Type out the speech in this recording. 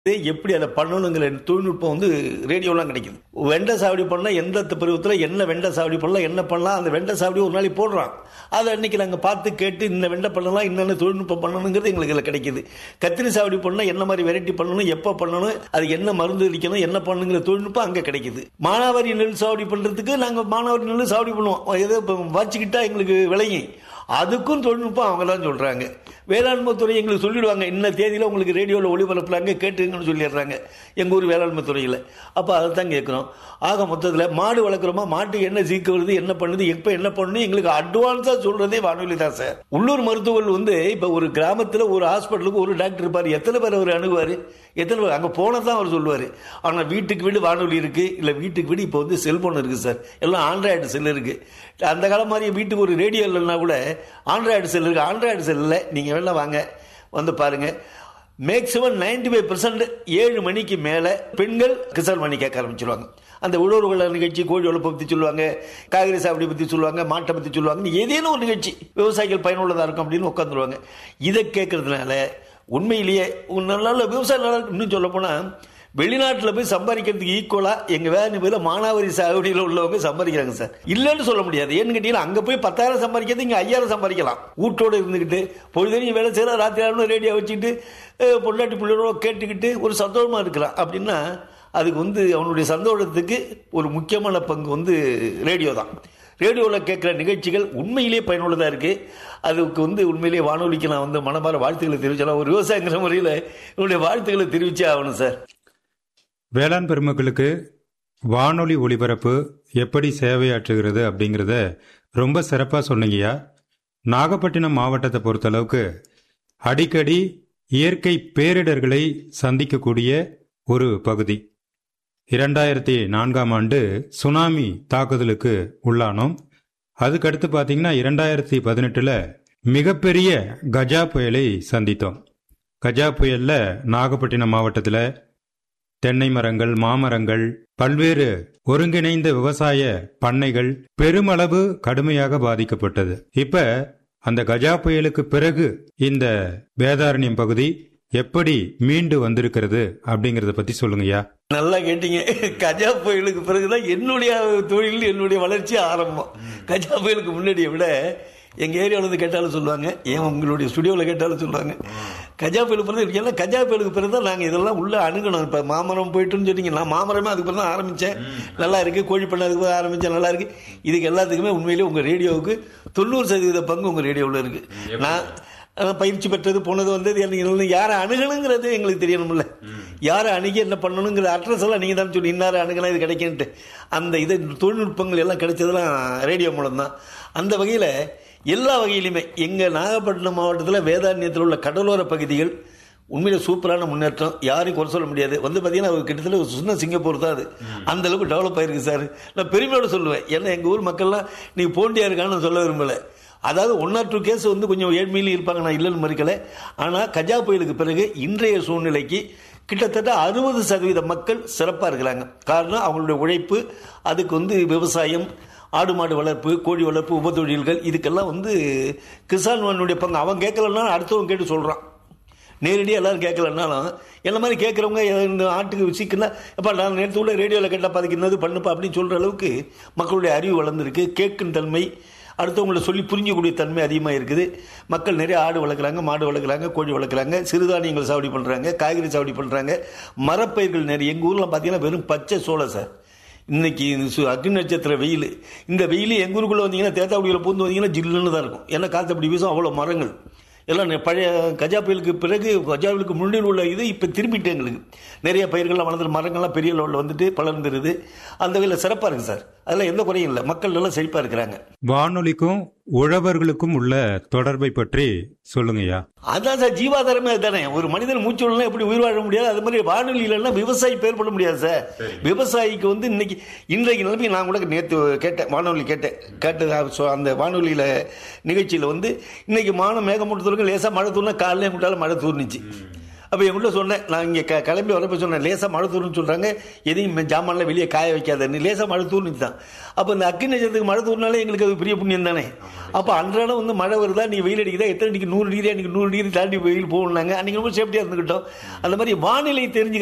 எப்படி அதை பண்ணணுங்கிற தொழில்நுட்பம் வந்து ரேடியோலாம் கிடைக்குது வெண்டை சாவடி பண்ணால் எந்த பருவத்தில் என்ன வெண்டை சாவடி பண்ணலாம் என்ன பண்ணலாம் அந்த வெண்டை சாவடி ஒரு நாளைக்கு போடுறான் அதை அன்னைக்கு நாங்கள் பார்த்து கேட்டு இந்த வெண்டை பண்ணலாம் என்னென்ன தொழில்நுட்பம் பண்ணணுங்கிறது எங்களுக்கு இதில் கிடைக்குது கத்திரி சாவடி பண்ணால் என்ன மாதிரி வெரைட்டி பண்ணணும் எப்போ பண்ணணும் அது என்ன மருந்து அடிக்கணும் என்ன பண்ணுங்கிற தொழில்நுட்பம் அங்கே கிடைக்குது மானாவாரி நெல் சாவடி பண்ணுறதுக்கு நாங்கள் மானாவாரி நெல் சாவடி பண்ணுவோம் ஏதோ இப்போ வச்சுக்கிட்டா எங்களுக்கு விளையும் அதுக்கும் தொழில்நுட்பம் அவங்க தான் சொல்கிறாங்க வேளாண்மை துறை எங்களுக்கு சொல்லிடுவாங்க இன்ன தேதியில் உங்களுக்கு ரேடியோவில் ஒளிபரப்புலாங்க கேட்டுங்கன்னு சொல்லிடுறாங்க எங்கள் ஊர் வேளாண்மை துறையில் அப்போ அதை தான் கேட்குறோம் ஆக மொத்தத்தில் மாடு வளர்க்குறோமா மாட்டுக்கு என்ன சீக்க வருது என்ன பண்ணுது எப்போ என்ன பண்ணணும் எங்களுக்கு அட்வான்ஸாக சொல்கிறதே வானொலி தான் சார் உள்ளூர் மருத்துவர்கள் வந்து இப்போ ஒரு கிராமத்தில் ஒரு ஹாஸ்பிட்டலுக்கு ஒரு டாக்டர் இருப்பார் எத்தனை பேர் அவர் அணுகுவார் எத்தனை பேர் அங்கே போனால் தான் அவர் சொல்லுவார் ஆனால் வீட்டுக்கு வீடு வானொலி இருக்குது இல்லை வீட்டுக்கு வீடு இப்போ வந்து செல்ஃபோன் இருக்குது சார் எல்லாம் ஆண்ட்ராய்டு செல் இருக்குது அந்த காலம் மாதிரி வீட்டுக்கு ஒரு ரேடியோ இல்லைன்னா கூட ஆண்ட்ராய்டு செல் இருக்குது ஆண்ட்ராய்டு செல்லில் நீங்கள் வெளில வாங்க வந்து பாருங்கள் மேக்சிமம் நைன்டி ஃபைவ் பர்சன்ட் ஏழு மணிக்கு மேலே பெண்கள் கிசான் மணி கேட்க ஆரம்பிச்சிருவாங்க அந்த உழவுகள நிகழ்ச்சி கோழி வளர்ப்பை பற்றி சொல்லுவாங்க காய்கறி சாப்பிடி பற்றி சொல்லுவாங்க மாட்டை பற்றி சொல்லுவாங்க ஏதேனும் ஒரு நிகழ்ச்சி விவசாயிகள் பயனுள்ளதாக இருக்கும் அப்படின்னு உட்காந்துருவாங்க இதை கேட்கறதுனால உண்மையிலேயே ஒரு நல்ல நல்ல விவசாயம் நல்லா இருக்கு. இன்னும் சொல்ல போனால் வெளிநாட்டில் போய் சம்பாதிக்கிறதுக்கு ஈக்குவலாக எங்கள் வேலை போய் மானாவாரி சாகுடியில் உள்ளவங்க சம்பாதிக்கிறாங்க சார் இல்லைன்னு சொல்ல முடியாது ஏன்னு கேட்டீங்கன்னா அங்கே போய் பத்தாயிரம் சம்பாதிக்கிறது இங்கே ஐயாயிரம் சம்பாதிக்கலாம் வீட்டோடு இருந்துக்கிட்டு பொழுதனையும் வேலை செய்கிற ராத்திரி ஆகணும் ரேடியோ வச்சுக்கிட்டு அஹ், பொண்டாட்டி பிள்ளைகளோட கேட்டுக்கிட்டு ஒரு சந்தோஷமாக இருக்கலாம் அப்படின்னா அதுக்கு வந்து அவனுடைய சந்தோஷத்துக்கு ஒரு முக்கியமான பங்கு வந்து ரேடியோ தான் ரேடியோவில் கேட்குற நிகழ்ச்சிகள் உண்மையிலேயே பயனுள்ளதாக இருக்குது அதுக்கு வந்து உண்மையிலேயே வானொலிக்கு நான் வந்து மனமார வாழ்த்துக்களை தெரிவிச்சலாம் ஒரு விவசாயிங்கிற முறையில் என்னுடைய வாழ்த்துக்களை தெரிவிச்சே ஆகணும் சார் வேளாண் பெருமக்களுக்கு வானொலி ஒளிபரப்பு எப்படி சேவையாற்றுகிறது அப்படிங்கிறத ரொம்ப சிறப்பாக சொன்னீங்கய்யா நாகப்பட்டினம் மாவட்டத்தை பொறுத்தளவுக்கு அடிக்கடி இயற்கை பேரிடர்களை சந்திக்கக்கூடிய ஒரு பகுதி இரண்டாயிரத்தி நான்காம் ஆண்டு சுனாமி தாக்குதலுக்கு உள்ளானோம் அதுக்கடுத்து பார்த்தீங்கன்னா இரண்டாயிரத்தி பதினெட்டில் மிகப்பெரிய கஜா புயலை சந்தித்தோம் கஜா புயலில் நாகப்பட்டினம் மாவட்டத்தில் தென்னை மரங்கள் மாமரங்கள் பல்வேறு ஒருங்கிணைந்த விவசாய பண்ணைகள் பெருமளவு கடுமையாக பாதிக்கப்பட்டது இப்ப அந்த கஜா புயலுக்கு பிறகு இந்த வேதாரண்யம் பகுதி எப்படி மீண்டு வந்திருக்கிறது அப்படிங்கறத பத்தி சொல்லுங்கய்யா நல்லா கேட்டீங்க கஜா புயலுக்கு பிறகுதான் என்னுடைய தொழில் என்னுடைய வளர்ச்சி ஆரம்பம் கஜா புயலுக்கு முன்னாடியை விட எங்க ஏரியாவில் வந்து கேட்டாலும் சொல்லுவாங்க ஏன் உங்களுடைய ஸ்டுடியோவில் கேட்டாலும் சொல்லுவாங்க கஜா புயலுக்கு பிறகு எல்லாம் கஜா புயலுக்கு பிறகு தான் நாங்கள் இதெல்லாம் உள்ள அணுகணும் இப்போ மாமரம் போயிட்டுன்னு சொன்னீங்க நான் மாமரமே அதுக்கு பிறகு தான் ஆரம்பித்தேன் நல்லா இருக்கு கோழி பண்ண அதுக்கு பிறகு ஆரம்பித்தேன் நல்லா இருக்கு இதுக்கு எல்லாத்துக்குமே உண்மையிலேயே உங்கள் ரேடியோவுக்கு தொண்ணூறு சதவீத பங்கு உங்கள் ரேடியோவில் இருக்கு நான் அஹ் பயிற்சி பெற்றது போனது வந்தது எனக்கு யாரை அணுகணுங்கிறது எங்களுக்கு தெரியணும்ல யாரை அணுகி என்ன பண்ணணுங்கிற அட்ரஸ் எல்லாம் நீங்கள் தான் சொல்லி இன்னார அணுகலாம் இது கிடைக்குன்ட்டு அந்த இது தொழில்நுட்பங்கள் எல்லாம் கிடைச்சதெல்லாம் ரேடியோ மூலம் தான் அந்த வகையில் எல்லா வகையிலுமே எங்கள் நாகப்பட்டினம் மாவட்டத்தில் வேதாரண்யத்தில் உள்ள கடலோர பகுதிகள் உண்மையில சூப்பரான முன்னேற்றம் யாரையும் குறை சொல்ல முடியாது வந்து பார்த்தீங்கன்னா ஒரு கிட்டத்தட்ட ஒரு சின்ன சிங்கப்பூர் தான் அது அந்த அளவுக்கு டெவலப் ஆயிருக்கு சார் நான் பெருமையோட சொல்லுவேன் ஏன்னா எங்கள் ஊர் மக்கள்லாம் நீ போண்டியா இருக்கான்னு நான் சொல்ல விரும்பலை அதாவது ஒன் ஆர் டூ கேஸ் வந்து கொஞ்சம் ஏழ்மையிலும் இருப்பாங்க நான் இல்லைன்னு மறுக்கல ஆனால் கஜா புயலுக்கு பிறகு இன்றைய சூழ்நிலைக்கு கிட்டத்தட்ட அறுபது சதவீத மக்கள் சிறப்பாக இருக்கிறாங்க காரணம் அவங்களுடைய உழைப்பு அதுக்கு வந்து விவசாயம் ஆடு மாடு வளர்ப்பு கோழி வளர்ப்பு உபத்தொழில்கள் இதுக்கெல்லாம் வந்து கிசான் மண்ணுடைய பங்கு அவன் கேட்கலன்னா அடுத்தவன் கேட்டு சொல்கிறான் நேரடியாக எல்லாரும் கேட்கலன்னாலும் என்ன மாதிரி கேட்குறவங்க இந்த ஆட்டுக்கு சிக்கல அப்போ நான் நேற்று உள்ள ரேடியோவில் கேட்டால் அதுக்கு என்னது பண்ணுப்பா அப்படின்னு சொல்கிற அளவுக்கு மக்களுடைய அறிவு வளர்ந்துருக்கு கேட்கும் தன்மை அடுத்தவங்களை சொல்லி புரிஞ்சக்கூடிய தன்மை அதிகமாக இருக்குது மக்கள் நிறைய ஆடு வளர்க்குறாங்க மாடு வளர்க்குறாங்க கோழி வளர்க்குறாங்க சிறுதானியங்கள் சாவடி பண்ணுறாங்க காய்கறி சாவடி பண்ணுறாங்க மரப்பயிர்கள் நிறைய எங்கள் ஊரில் பார்த்தீங்கன்னா வெறும் பச்சை சோளம் சார் இன்னைக்கு இந்த சு- அக்னி நட்சத்திர வெயில் இந்த வெயில் எங்கள் ஊருக்குள்ளே வந்தீங்கன்னா தேத்தாக்குடியில் பூந்து வந்தீங்கன்னா ஜில்லுன்னு தான் இருக்கும் ஏன்னா காற்று அப்படி வீசும் அவ்வளோ மரங்கள் எல்லாம் நெ- பழைய கஜா புயலுக்கு பிறகு கஜா புயலுக்கு முன்னாடி உள்ள இது இப்போ திரும்பிட்டு எங்களுக்கு நிறைய பயிர்கள்லாம் வளர்ந்து மரங்கள்லாம் பெரிய லெவலில் வந்துட்டு பலர்ந்துருது அந்த வகையில் சிறப்பாக இருக்குது சார் அதெல்லாம் எந்த குறையும் இல்லை மக்கள் நல்லா செழிப்பாக இருக்கிறாங்க வானொலிக்கும் உழவர்களுக்கும் உள்ள தொடர்பை பற்றி சொல்லுங்கய்யா அதான் சார் ஜீவாதாரமே அதுதானே ஒரு மனிதன் மூச்சு விடலாம் எப்படி உயிர் வாழ முடியாது அது மாதிரி வானொலி இல்லைன்னா விவசாயி பேர் பண்ண முடியாது சார் விவசாயிக்கு வந்து இன்னைக்கு இன்றைக்கு நிலைமை நான் கூட நேற்று கேட்டேன் வானொலி கேட்டேன் கேட்டு அஹ், so அந்த வானொலியில் நிகழ்ச்சியில் வந்து இன்னைக்கு மானம் மேகமூட்டத்திற்கு லேசாக மழை தூர்னா காலையிலே விட்டாலும் மழை தூர்னிச்சு அப்போ என்கிட்ட சொன்னேன் நான் இங்கே க கிளம்பி வரப்போ சொன்னேன் லேசாக மழை தூருன்னு சொல்கிறாங்க எதையும் ஜாமான்லாம் வெளியே காய வைக்காதன்னு லேசாக மழை தூர்னு தான் அப்போ இந்த அக்னி நட்சத்திரத்துக்கு மழை தூர்னாலே எங்களுக்கு அது பெரிய புண்ணியம் தானே அப்போ அன்றாடம் வந்து மழை வருதா நீ வெயில் அடிக்குதா எத்தனை டிகிரி நூறு டிகிரி அன்றைக்கி நூறு டிகிரி தாண்டி வெயில் போகணுன்னாங்க அன்றைக்கி ரொம்ப சேஃப்டியாக இருந்துக்கிட்டோம் அந்த மாதிரி வானிலை தெரிஞ்சு